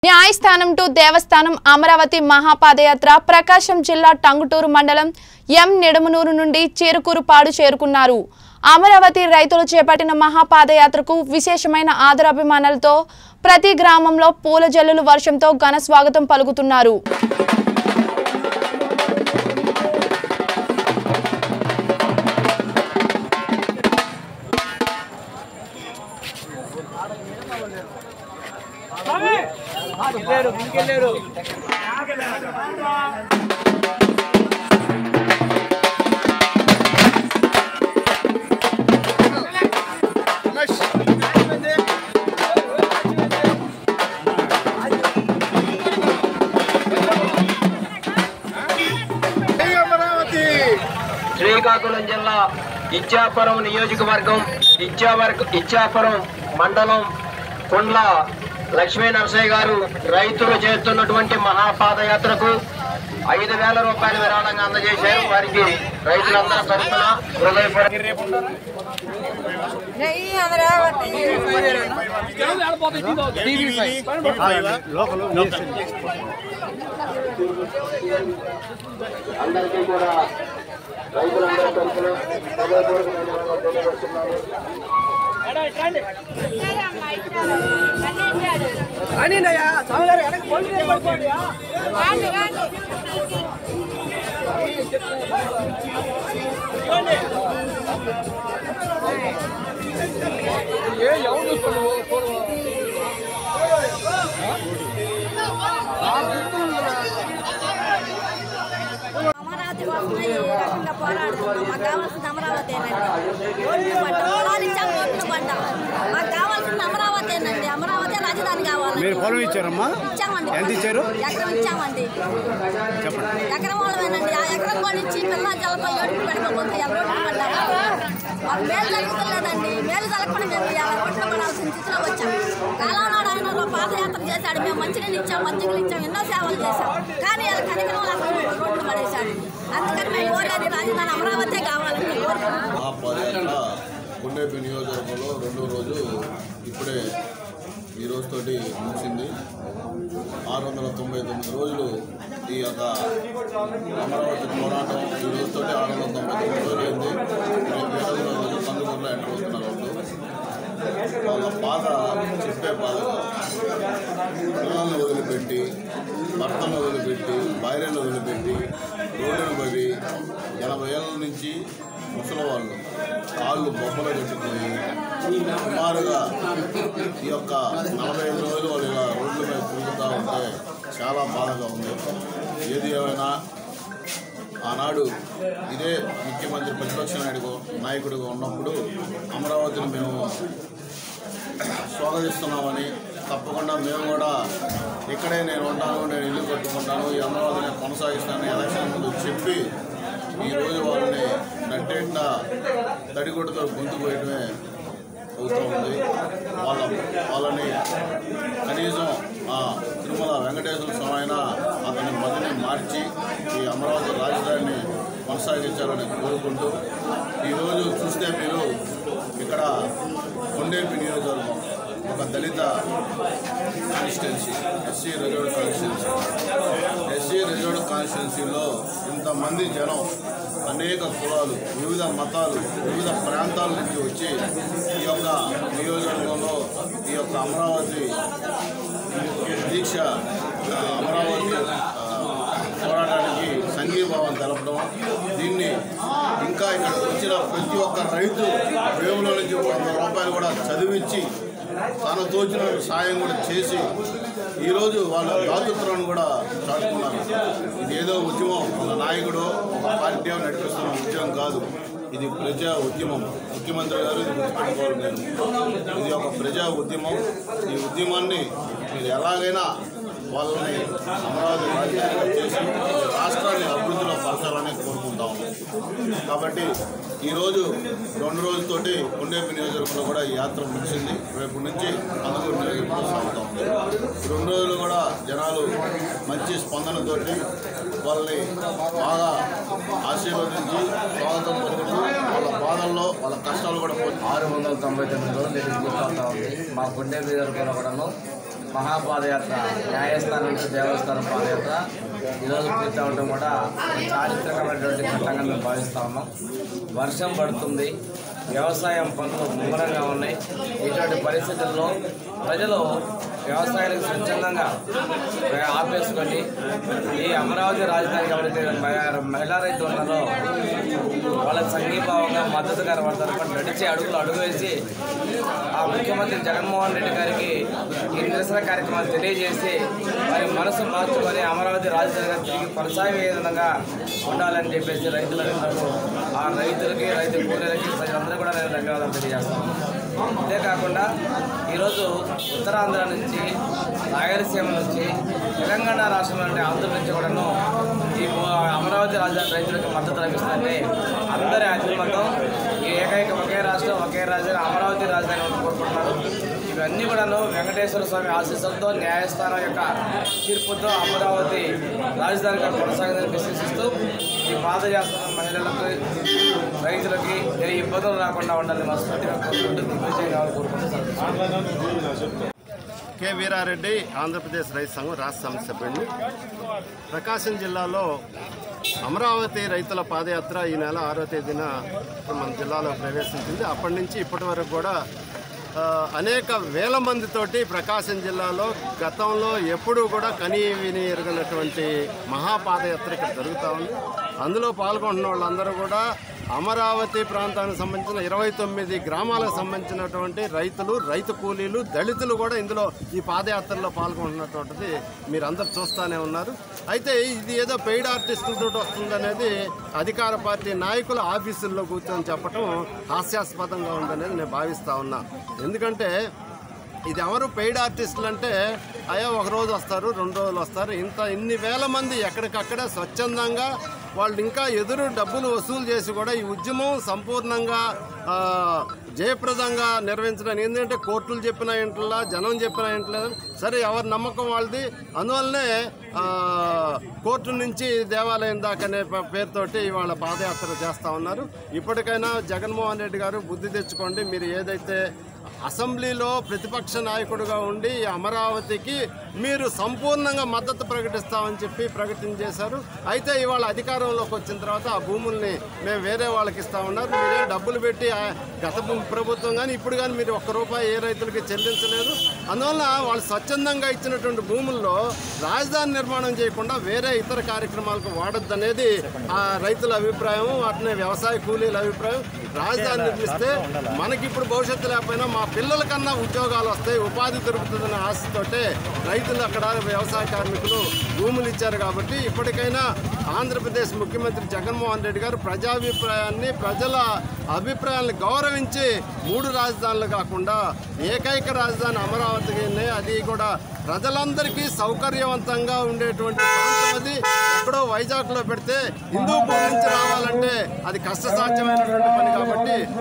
న్యాయస్థానం టు దేవస్థానం అమరావతి మహాపాదయాత్ర ప్రకాశం జిల్లా టంగుటూరు మండలం ఎం నిడమనూరు నుండి చేరుకూరుపాడు చేరుకున్నారు అమరావతి రైతులు చేపట్టిన మహాపాదయాత్రకు విశేషమైన ఆదరాభిమానాలతో ప్రతి గ్రామంలో పూల జల్లులు వర్షంతో ఘన స్వాగతం పలుకుతున్నారు జై అమరావతి శ్రీకాకుళం జిల్లా ఇచ్చాపురం నియోజకవర్గం ఇచ్చావర్గ ఇచ్చాపురం మండలం కుండ్ల లక్ష్మీ నరసయ్య గారు రైతులు చేస్తున్నటువంటి మహాపాదయాత్రకు ఐదు వేల రూపాయల విరాళంగా అందజేశారు వారికి రైతులందరి తరఫున హృదయపూర్వక జై అమరావతి అందరికీ కూడా రైతులందరి తరఫున హృదయపూర్వక తెలియజేస్తున్నాను అమరావతి కోసమే ఈ రకంగా పోరాడుతున్నాం మాకు కావాల్సింది అమరావతేనండి రోడ్లు పడ్డాం పొలాలు ఇచ్చాం రోడ్లు పడ్డాం మాకు కావాల్సింది అమరావతేనండి అమరావతి రాజధాని కావాలి మీరు పొలం ఇచ్చారమ్మా ఇచ్చామండి ఎంత ఇచ్చారు? ఎకరం ఇచ్చామండి చెప్పండి ఎకరం వాళ్ళమేనండి ఆ ఎకరం కూడా ఇచ్చి పిల్ల జలపై ఏడుపు పెడకపోతే ఎలా రోడ్లు పడ్డాయి మాకు మేలు జరుగుతుందండి మేలు జరగకుండా మేము ఇలా రోడ్లు పడాల్సిన స్థితిలో వచ్చాం కాలం నాడు ఆయన ఒక పాదయాత్ర చేశాడు మేము మంచినీళ్ళు ఇచ్చాం మంచినీళ్ళు ఇచ్చాం ఎన్నో సేవలు చేశాం కానీ ఇలా కనికరం లేకుండా రోడ్లు పడేశాడు అందుకని మేము కోరేది రాజధాని అమరావతి కావాలని మేము కోరుకుంటున్నాం ఆ పాదయాత్ర కొండేపి నియోజకవర్గంలో రెండో రోజు ఇప్పుడే ఈ రోజుతోటి ముగిసింది ఆరు వందల తొంభై తొమ్మిది రోజులు ఈ యొక్క అమరావతి పోరాటం ఈ రోజుతోటి ఆరు వందల తొంభై తొమ్మిది రోజులు అయింది రేపు ఏడవ రోజు కందుకూరులో ఎంటర్ అవుతున్నారు వాళ్ళు వాళ్ళ బాధ చెప్పే బాధగా పిల్లల్ని వదిలిపెట్టి భర్తను వదిలిపెట్టి భార్యను వదిలిపెట్టి రోడ్డును పడి ఎనభై ఏళ్ళ నుంచి ముసలివాళ్ళు కాళ్ళు బొమ్మలు పెట్టుకొని సుమారుగా ఈ యొక్క నలభై ఐదు రోజులు వాళ్ళు ఇలా రోడ్ల మీద తిరుగుతూ ఉంటే చాలా బాధగా ఉంది ఏది ఏమైనా ఆనాడు ఇదే ముఖ్యమంత్రి ప్రతిపక్ష నాయుడు నాయకుడిగా ఉన్నప్పుడు అమరావతిని మేము స్వాగతిస్తున్నామని తప్పకుండా మేము కూడా ఇక్కడే నేను ఉంటాను నేను ఇల్లు కట్టుకుంటాను ఈ అమరావతిని కొనసాగిస్తాను ఎలక్షన్ ముందు చెప్పి ఈరోజు వాళ్ళని నట్టేట తడిగొడ్డుతో గొంతు పోయడమే అవుతూ ఉంది వాళ్ళ వాళ్ళని కనీసం ఆ తిరుమల వెంకటేశ్వర స్వామి అయినా అతని మదిని మార్చి ఈ అమరావతి రాజధానిని కొనసాగించాలని కోరుకుంటూ ఈరోజు చూస్తే మీరు ఇక్కడ కొండేపి నియోజకవర్గం ఒక దళిత constituency SC reserved constituency SC reserved కాన్స్టిట్యున్సీలో ఇంతమంది జనం అనేక కులాలు వివిధ మతాలు వివిధ ప్రాంతాల నుంచి వచ్చి ఈ యొక్క నియోజకవర్గంలో ఈ యొక్క అమరావతి దీక్ష ఆ, అమరావతి ఆ, పోరాటానికి సంఘీభావం తెలపడం దీన్ని ఇంకా ఇక్కడ వచ్చిన ప్రతి ఒక్క రైతు వేవుల నుంచి వంద రూపాయలు కూడా చదివించి తన తోచిన సాయం కూడా చేసి ఈరోజు వాళ్ళ దాతృత్వాన్ని కూడా చాటుకున్నారు ఇది ఏదో ఉద్యమం ఒక నాయకుడు ఒక పార్టీ నడిపిస్తున్న ఉద్యమం కాదు ఇది ప్రజా ఉద్యమం ముఖ్యమంత్రి గారు ఇది గుర్తుపెట్టుకోవాలి నేను ఇది ఒక ప్రజా ఉద్యమం ఈ ఉద్యమాన్ని మీరు ఎలాగైనా వాళ్ళని అమరావతి రాజధానిగా చేసి రాష్ట్రాన్ని అభివృద్ధిలో పరచాలని కోరుకుంటాం కాబట్టి ఈరోజు రెండు రోజులతోటి కొండేపి నియోజకవర్గంలో కూడా ఈ యాత్ర ముగిసింది రేపు నుంచి కందుకూరు నియోజకవర్గంలో సాగుతా ఉంది ఈ రెండు రోజులు కూడా జనాలు మంచి స్పందనతోటి వాళ్ళని బాగా ఆశీర్వదించి స్వాగతం పలుకుతూ వాళ్ళ బాధల్లో వాళ్ళ కష్టాలు కూడా పోయి ఆరు వందల తొంభై తొమ్మిది రోజులు ఇది పూర్తవుతా ఉంది మా గుండె నియోజకవర్గంలో కూడాను మహాపాదయాత్ర న్యాయస్థానం నుంచి దేవస్థానం పాదయాత్ర ఈరోజు పూర్తి అవడం కూడా చారిత్రకమైనటువంటి ఘట్టంగా మేము భావిస్తా ఉన్నాం వర్షం పడుతుంది వ్యవసాయం పనులు ముమ్మరంగా ఉన్నాయి ఇటువంటి పరిస్థితుల్లో ప్రజలు వ్యవసాయానికి స్వచ్ఛందంగా ఆపేసుకొని ఈ అమరావతి రాజధానికి ఎవరైతే మహి- మహిళా రైతులు ఉన్నారో వాళ్ళకి సంఘీభావంగా మద్దతుగా వాళ్ళ తరఫున నడిచి అడుగులు అడుగు వేసి ఆ ముఖ్యమంత్రి జగన్మోహన్ రెడ్డి గారికి ఈ నిరసన కార్యక్రమాలు తెలియజేసి వారి మనసు మార్చుకొని అమరావతి రాజధానిగా తిరిగి కొనసాగే విధంగా ఉండాలని చెప్పేసి రైతులందరూ ఆ రైతులకి రైతు కూలీలకి ప్రజలందరూ కూడా నేను ధన్యవాదాలు తెలియజేస్తాను అంతేకాకుండా ఈరోజు ఉత్తరాంధ్ర నుంచి రాయలసీమ నుంచి తెలంగాణ రాష్ట్రం నుండి ఆంధ్ర నుంచి కూడాను ఈ అమరావతి రాజధాని రైతులకు మద్దతు లభిస్తుందంటే అందరి అభిమతం ఈ ఏకైక ఒకే రాష్ట్రం ఒకే రాజధాని అమరావతి రాజధాని ఉండాలని కోరుకుంటున్నారు ఇవన్నీ కూడాను వెంకటేశ్వర స్వామి ఆశీస్సులతో న్యాయస్థానం యొక్క తీర్పుతో అమరావతి రాజధానిగా కొనసాగిందని విశ్వసిస్తూ ఈ పాదయాత్ర మహిళలకు రైతులకి ఏ ఇబ్బందులు రాకుండా ఉండాలని మనస్ఫూర్తిగా కోరుకుంటూ దిగ్విజయం కావాలని కోరుకుంటూ సెలవు కె వీరారెడ్డి ఆంధ్రప్రదేశ్ రైతు సంఘం రాష్ట్ర సమితి సభ్యుడిని ప్రకాశం జిల్లాలో అమరావతి రైతుల పాదయాత్ర ఈ నెల ఆరో తేదీన మన జిల్లాలో ప్రవేశించింది అప్పటి నుంచి ఇప్పటి వరకు కూడా ఆ, అనేక వేల మందితోటి ప్రకాశం జిల్లాలో గతంలో ఎప్పుడూ కూడా కని విని ఎరగనటువంటి మహాపాదయాత్ర ఇక్కడ జరుగుతూ ఉంది అందులో పాల్గొంటున్న వాళ్ళందరూ కూడా అమరావతి ప్రాంతానికి సంబంధించిన ఇరవై తొమ్మిది గ్రామాలకు సంబంధించినటువంటి రైతులు రైతు కూలీలు దళితులు కూడా ఇందులో ఈ పాదయాత్రలో పాల్గొంటున్నటువంటిది మీరందరూ చూస్తూనే ఉన్నారు అయితే ఇది ఏదో పెయిడ్ ఆర్టిస్టులతో వస్తుందనేది అధికార పార్టీ నాయకుల ఆఫీసుల్లో కూర్చొని చెప్పడం హాస్యాస్పదంగా ఉందనేది నేను భావిస్తా ఉన్నా ఎందుకంటే ఇది ఎవరు పెయిడ్ ఆర్టిస్టులు అంటే అయ్యా ఒక రోజు వస్తారు రెండు రోజులు వస్తారు ఇంత ఇన్ని వేల మంది ఎక్కడికక్కడే స్వచ్ఛందంగా వాళ్ళు ఇంకా ఎదురు డబ్బులు వసూలు చేసి కూడా ఈ ఉద్యమం సంపూర్ణంగా ఆ, జయప్రదంగా నిర్వహించడానికి ఎందుకంటే కోర్టులు చెప్పిన ఇంట్లో జనం చెప్పిన ఇంట్లో సరే ఎవరి నమ్మకం వాళ్ళది అందువల్లనే ఆ, కోర్టు నుంచి దేవాలయం దాకా అనే ప- పేరుతోటి ఇవాళ పాదయాత్ర చేస్తూ ఉన్నారు ఇప్పటికైనా జగన్మోహన్ రెడ్డి గారు బుద్ధి తెచ్చుకోండి మీరు ఏదైతే అసెంబ్లీలో ప్రతిపక్ష నాయకుడిగా ఉండి ఈ అమరావతికి మీరు సంపూర్ణంగా మద్దతు ప్రకటిస్తామని చెప్పి ప్రకటన చేశారు అయితే ఇవాళ అధికారంలోకి వచ్చిన తర్వాత ఆ భూముల్ని మేము వేరే వాళ్ళకి ఇస్తా ఉన్నారు మీరే డబ్బులు పెట్టి ఆ గత భూ- ప్రభుత్వం కానీ ఇప్పుడు కానీ మీరు ఒక్క రూపాయి ఏ రైతులకి చెల్లించలేదు అందువల్ల వాళ్ళు స్వచ్ఛందంగా ఇచ్చినటువంటి భూముల్లో రాజధాని నిర్మాణం చేయకుండా వేరే ఇతర కార్యక్రమాలకు వాడొద్దనేది ఆ రైతుల అభిప్రాయం అట్నే వ్యవసాయ కూలీల అభిప్రాయం రాజధాని నిర్మిస్తే మనకి ఇప్పుడు భవిష్యత్తు లేకపోయినా మా పిల్లల కన్నా ఉద్యోగాలు వస్తాయి ఉపాధి దొరుకుతుందన్న ఆశతోటే రైతులు అక్కడ వ్యవసాయ కార్మికులు భూములు ఇచ్చారు కాబట్టి ఇప్పటికైనా ఆంధ్రప్రదేశ్ ముఖ్యమంత్రి జగన్మోహన్ రెడ్డి గారు ప్రజాభిప్రాయాన్ని ప్రజల అభిప్రాయాన్ని గౌరవించి మూడు రాజధానులు కాకుండా ఏకైక రాజధాని అమరావతిని అది కూడా ప్రజలందరికీ సౌకర్యవంతంగా ఉండేటువంటి ప్రాంతం అది ఎక్కడో వైజాగ్లో పెడితే హిందూపూర్ నుంచి రావాలంటే అది కష్టసాధ్యమైనటువంటి పని కాబట్టి